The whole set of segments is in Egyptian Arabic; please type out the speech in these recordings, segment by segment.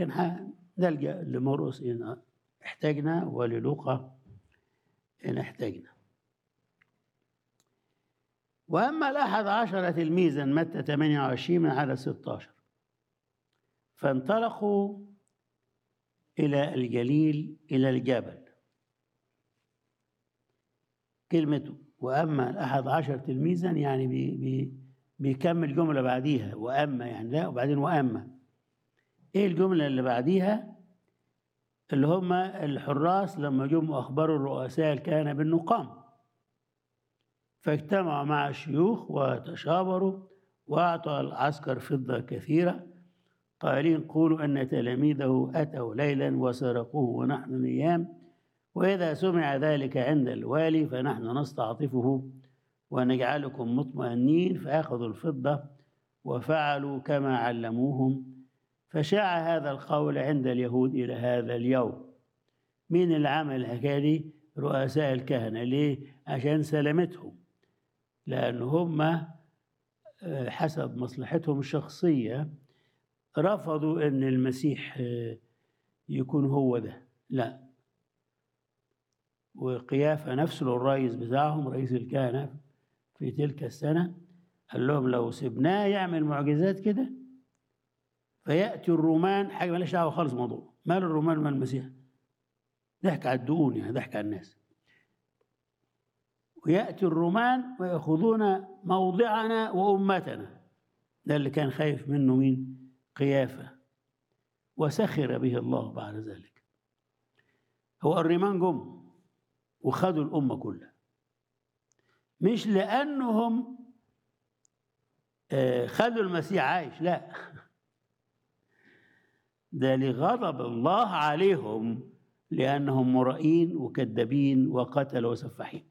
لكن نلجا لمرقس ان احتاجنا وللوقا ان احتاجنا واما الاحد عشر تلميذا متى 28 من عدد 16 فانطلقوا الى الجليل الى الجبل كلمة وأما الأحد عشر تلميذا يعني بي بي بيكمل جملة بعديها وأما يعني لا وبعدين وأما إيه الجملة اللي بعديها اللي هم الحراس لما جم أخبروا الرؤساء الكهنة بالنقام فاجتمعوا مع الشيوخ وتشاوروا وأعطى العسكر فضة كثيرة قائلين قولوا أن تلاميذه أتوا ليلا وسرقوه ونحن نيام وإذا سمع ذلك عند الوالي فنحن نستعطفه ونجعلكم مطمئنين فأخذوا الفضة وفعلوا كما علموهم فشاع هذا القول عند اليهود إلى هذا اليوم مين اللي عمل الحكاية دي؟ رؤساء الكهنة ليه؟ عشان سلامتهم لأن هم حسب مصلحتهم الشخصية رفضوا أن المسيح يكون هو ده لا وقيافة نفسه الرئيس بتاعهم رئيس الكهنة في تلك السنة قال لهم لو سبناه يعمل معجزات كده فيأتي الرومان حاجة مالهاش دعوة خالص موضوع مال الرومان مال المسيح ضحك على الدقون يعني ضحك على الناس ويأتي الرومان ويأخذون موضعنا وأمتنا ده اللي كان خايف منه مين قيافة وسخر به الله بعد ذلك هو الريمان جم وخدوا الأمة كلها مش لأنهم خدوا المسيح عايش لا ده لغضب الله عليهم لأنهم مرائين وكذابين وقتلوا وسفاحين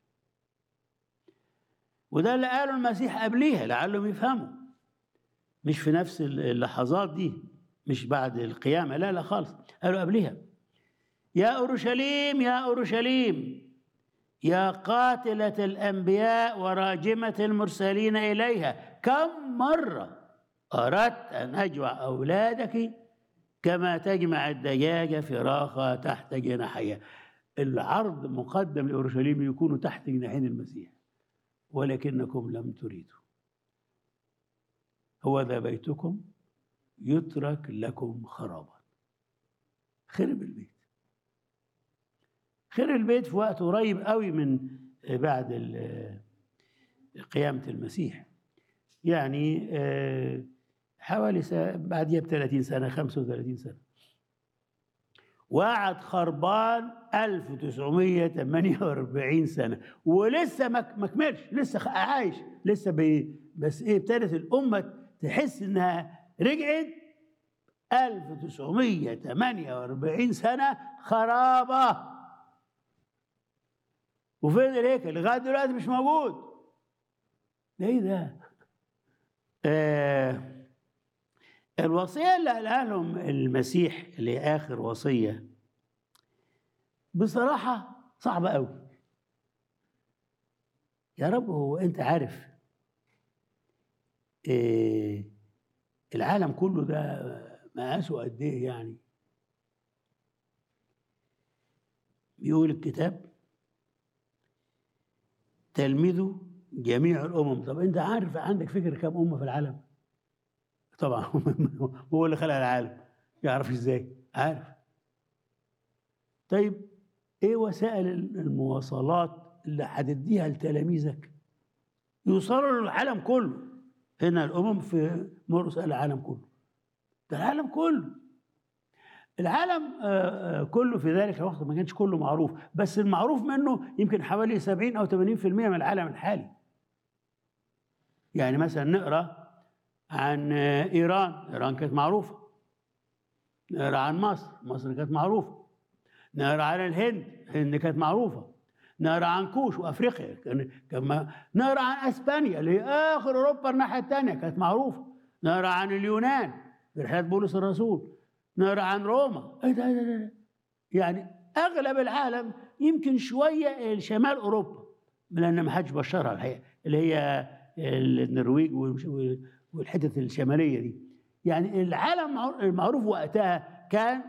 وده اللي قاله المسيح قبليها لعلهم يفهموا مش في نفس اللحظات دي مش بعد القيامة لا لا خالص قالوا قبليها يا أورشليم يا أورشليم يا قاتلة الأنبياء وراجمة المرسلين إليها كم مرة أردت أن أجمع أولادك كما تجمع الدجاجة فراخها تحت جناحيها العرض مقدم لأورشليم يكونوا تحت جناحين المسيح ولكنكم لم تريدوا هو ذا بيتكم يترك لكم خرابا خرب البيت خير البيت في وقت قريب قوي من بعد قيامة المسيح يعني حوالي بعديها ب 30 سنة 35 سنة وقعد خربان 1948 سنة ولسه ما كملش لسه عايش لسه بي بس ايه ابتدت الأمة تحس إنها رجعت 1948 سنة خرابة وفين الهيكل لغايه دلوقتي مش موجود ده ايه ده آه الوصيه اللي قالها لهم المسيح اللي هي اخر وصيه بصراحه صعبه قوي يا رب هو انت عارف آه العالم كله ده مقاسه قد ايه يعني بيقول الكتاب تلمذوا جميع الامم طب انت عارف عندك فكره كم امه في العالم طبعا هو اللي خلق العالم يعرف ازاي عارف طيب ايه وسائل المواصلات اللي هتديها لتلاميذك يوصلوا للعالم كله هنا الامم في مرقس العالم كله ده العالم كله العالم كله في ذلك الوقت ما كانش كله معروف بس المعروف منه يمكن حوالي 70 او 80% من العالم الحالي يعني مثلا نقرا عن ايران ايران كانت معروفه نقرا عن مصر مصر كانت معروفه نقرا عن الهند الهند كانت معروفه نقرا عن كوش وافريقيا كان كما نقرا عن اسبانيا اللي هي اخر اوروبا الناحيه الثانيه كانت معروفه نقرا عن اليونان برحلات بولس الرسول نقرا عن روما ايه ده, ده, ده يعني اغلب العالم يمكن شويه شمال اوروبا لان ما حدش بشرها الحقيقه اللي هي النرويج والحتت الشماليه دي يعني العالم المعروف وقتها كان